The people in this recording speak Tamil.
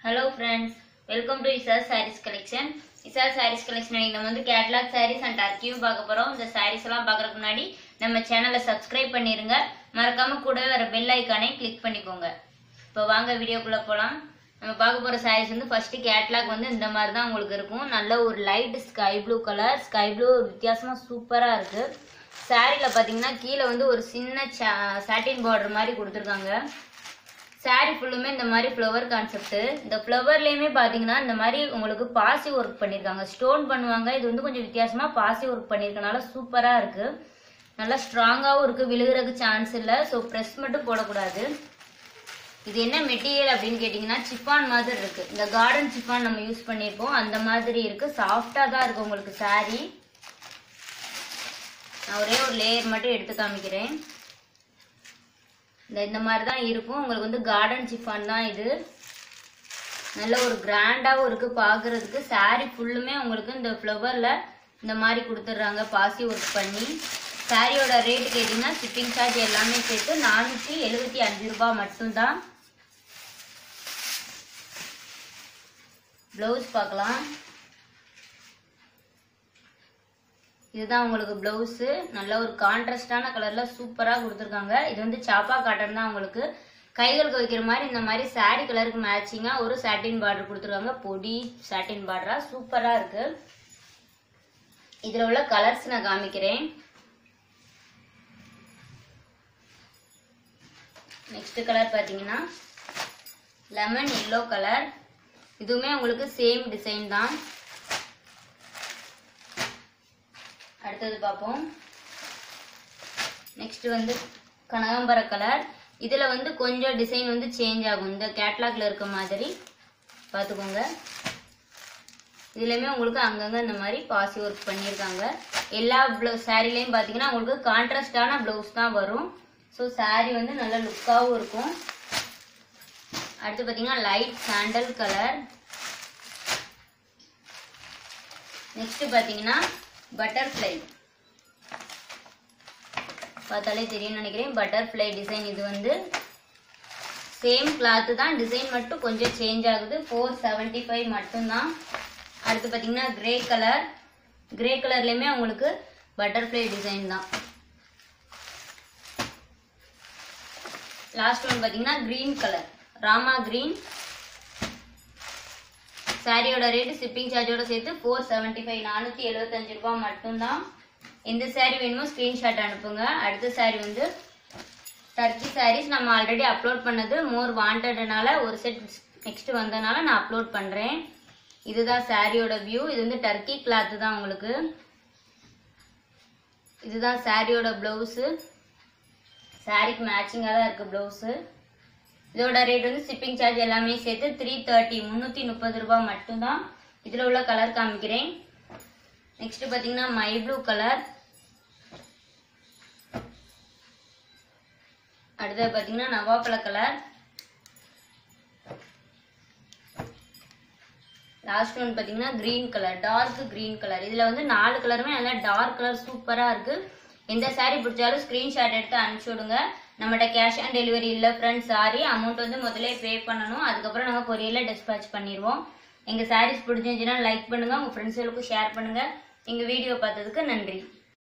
hello friends welcome to Isa sarees collection Isa sarees collection நம்ம வந்து கேட்லாக் சாரீஸ் அண்ட் டர்க்கியும் பார்க்க போகிறோம் இந்த சாரீஸ் எல்லாம் பார்க்கறதுக்கு முன்னாடி நம்ம சேனலை சப்ஸ்கிரைப் பண்ணிருங்க மறக்காம கூடவே வர பெல் ஐக்கானை கிளிக் பண்ணிக்கோங்க இப்போ வாங்க வீடியோக்குள்ளே போகலாம் நம்ம பார்க்க போகிற சாரீஸ் வந்து ஃபர்ஸ்ட் கேட்லாக் வந்து இந்த மாதிரி தான் உங்களுக்கு இருக்கும் நல்ல ஒரு light sky blue colour sky blue வித்தியாசமாக சூப்பராக இருக்குது சாரியில் பார்த்தீங்கன்னா கீழே வந்து ஒரு சின்ன சாட்டின் பார்டர் மாதிரி கொடுத்துருக்காங்க சாரி ஃபுல்லுமே இந்த மாதிரி ஃப்ளவர் கான்செப்ட் இந்த ஃப்ளவர்லேயுமே பார்த்தீங்கன்னா இந்த மாதிரி உங்களுக்கு பாசி ஒர்க் பண்ணியிருக்காங்க ஸ்டோன் பண்ணுவாங்க இது வந்து கொஞ்சம் வித்தியாசமாக பாசி ஒர்க் பண்ணியிருக்கனால சூப்பராக இருக்குது நல்லா ஸ்ட்ராங்காகவும் இருக்குது விழுகிறதுக்கு சான்ஸ் இல்லை ஸோ ப்ரெஸ் மட்டும் போடக்கூடாது இது என்ன மெட்டீரியல் அப்படின்னு கேட்டிங்கன்னா சிப்பான் மாதிரி இருக்குது இந்த கார்டன் சிப்பான் நம்ம யூஸ் பண்ணியிருப்போம் அந்த மாதிரி இருக்குது சாஃப்டாக தான் இருக்குது உங்களுக்கு saree நான் ஒரே ஒரு லேயர் மட்டும் எடுத்து காமிக்கிறேன் இந்த இந்த மாதிரி தான் இருக்கும் உங்களுக்கு வந்து கார்டன் சிஃபான் தான் இது நல்ல ஒரு கிராண்டாகவும் இருக்குது பார்க்குறதுக்கு saree ஃபுல்லுமே உங்களுக்கு இந்த ஃப்ளவரில் இந்த மாதிரி கொடுத்துட்றாங்க பாசி ஒர்க் பண்ணி சாரியோட ரேட்டு கேட்டிங்கன்னா ஷிப்பிங் சார்ஜ் எல்லாமே சேர்த்து நானூற்றி எழுபத்தி அஞ்சு ரூபாய் மட்டும்தான் ப்ளவுஸ் பார்க்கலாம் இதுதான் உங்களுக்கு ப்ளவுஸு நல்ல ஒரு கான்ட்ராஸ்டான கலரில் சூப்பராக கொடுத்துருக்காங்க இது வந்து சாப்பா காட்டன் தான் உங்களுக்கு கைகளுக்கு வைக்கிற மாதிரி இந்த மாதிரி saree கலருக்கு மேட்சிங்காக ஒரு சாட்டின் பார்டர் கொடுத்துருக்காங்க பொடி சாட்டின் பார்டராக சூப்பராக இருக்கு இதில் உள்ள கலர்ஸ் நான் காமிக்கிறேன் நெக்ஸ்ட் கலர் பார்த்தீங்கன்னா லெமன் எல்லோ கலர் இதுவுமே உங்களுக்கு சேம் டிசைன் தான் அடுத்தது பார்ப்போம் நெக்ஸ்ட் வந்து கனகாம்பர கலர் இதில் வந்து கொஞ்சம் டிசைன் வந்து சேஞ்ச் ஆகும் இந்த கேட்லாக்ல இருக்க மாதிரி பார்த்துக்கோங்க இதுலையுமே உங்களுக்கு அங்கங்கே இந்த மாதிரி பாசி ஒர்க் பண்ணியிருக்காங்க எல்லா ப்ளவு சாரீலையும் பார்த்தீங்கன்னா உங்களுக்கு கான்ட்ராஸ்டான ப்ளவுஸ் தான் வரும் ஸோ saree வந்து நல்ல லுக்காகவும் இருக்கும் அடுத்து பார்த்தீங்கன்னா லைட் சாண்டல் கலர் நெக்ஸ்ட் பார்த்தீங்கன்னா பட்டர்ஃப்ளை பார்த்தாலே தெரியும்னு நினைக்கிறேன் பட்டர்ஃப்ளை டிசைன் இது வந்து சேம் கிளாத்து தான் டிசைன் மட்டும் கொஞ்சம் சேஞ்ச் ஆகுது ஃபோர் செவன்ட்டி ஃபைவ் மட்டும்தான் அடுத்து பார்த்தீங்கன்னா கிரே கலர் கிரே கலர்லேயுமே உங்களுக்கு பட்டர்ஃப்ளை டிசைன் தான் லாஸ்ட் ஒன் பார்த்தீங்கன்னா க்ரீன் கலர் ராமா க்ரீன் சாரியோட ரேட்டு ஷிப்பிங் சார்ஜோட சேர்த்து ஃபோர் செவன்ட்டி ஃபைவ் நானூற்றி எழுபத்தஞ்சு ரூபாய் மட்டும்தான் எந்த சாரீ வேணுமோ ஸ்க்ரீன்ஷாட் அனுப்புங்க அடுத்த சாரீ வந்து டர்க்கி சாரீஸ் நம்ம ஆல்ரெடி அப்லோட் பண்ணது மோர் வாண்டட்னால ஒரு செட் நெக்ஸ்ட் வந்தனால நான் அப்லோட் பண்ணுறேன் இதுதான் சாரியோட வியூ இது வந்து டர்க்கி கிளாத்து தான் உங்களுக்கு இதுதான் சாரியோட ப்ளவுஸு சாரிக்கு மேட்சிங்காக தான் இருக்குது ப்ளவுஸு இதோட ரேட் வந்து ஷிப்பிங் சார்ஜ் எல்லாமே சேர்த்து த்ரீ தேர்ட்டி முந்நூற்றி முப்பது ரூபாய் மட்டும்தான் இதில் உள்ள கலர் காமிக்கிறேன் நெக்ஸ்ட் பார்த்தீங்கன்னா மை ப்ளூ கலர் அடுத்தது பார்த்தீங்கன்னா நவாப்பழ கலர் லாஸ்ட் ஒன் பார்த்தீங்கன்னா green colour dark green colour இதில் வந்து நாலு கலருமே நல்லா டார்க் கலர் சூப்பராக இருக்குது எந்த saree பிடிச்சாலும் ஸ்க்ரீன்ஷாட் எடுத்து அனுப்பிச்சி விடுங்க நம்மகிட்ட கேஷ் ஆன் டெலிவரி இல்லை ஃப்ரெண்ட்ஸ் சாரி அமௌண்ட் வந்து முதல்ல பே பண்ணணும் அதுக்கப்புறம் நாங்கள் கொரியரில் டிஸ்பேச் பண்ணிடுவோம் எங்கள் சாரீஸ் பிடிச்சிருந்துச்சுன்னா லைக் பண்ணுங்கள் உங்கள் ஃப்ரெண்ட்ஸுகளுக்கும் ஷேர் பண்ணுங்கள் எங்கள் வீடியோ பார்த்ததுக்கு நன்றி